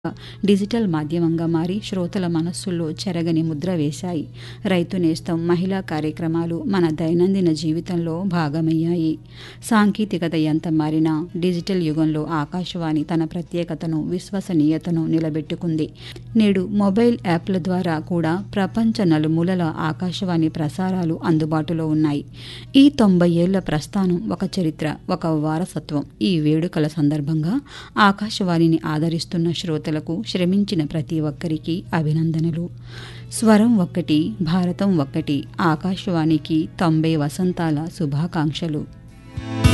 digital మాధ్యమంగా మారి శ్రోతల మనస్సుల్లో చెరగని ముద్ర వేశాయి రైతు నేస్తం మహిళా కార్యక్రమాలు మన దైనందిన జీవితంలో భాగమయ్యాయి సాంకేతికత ఎంత మారినా డిజిటల్ యుగంలో ఆకాశవాణి తన ప్రత్యేకతను విశ్వసనీయతను నిలబెట్టుకుంది నేడు మొబైల్ యాప్ల ద్వారా కూడా ప్రపంచ నలుమూలల ఆకాశవాణి ప్రసారాలు అందుబాటులో ఉన్నాయి ఈ తొంభై ఏళ్ల ప్రస్థానం ఒక చరిత్ర ఒక వారసత్వం ఈ వేడుకల సందర్భంగా ఆకాశవాణిని ఆదరిస్తున్న శ్రోతలకు శ్రమించిన ప్రతి ఒక్కరికి అభినందనలు స్వరం ఒక్కటి భారతం ఒక్కటి ఆకాశవాణికి తొంభై వసంతాల శుభాకాంక్షలు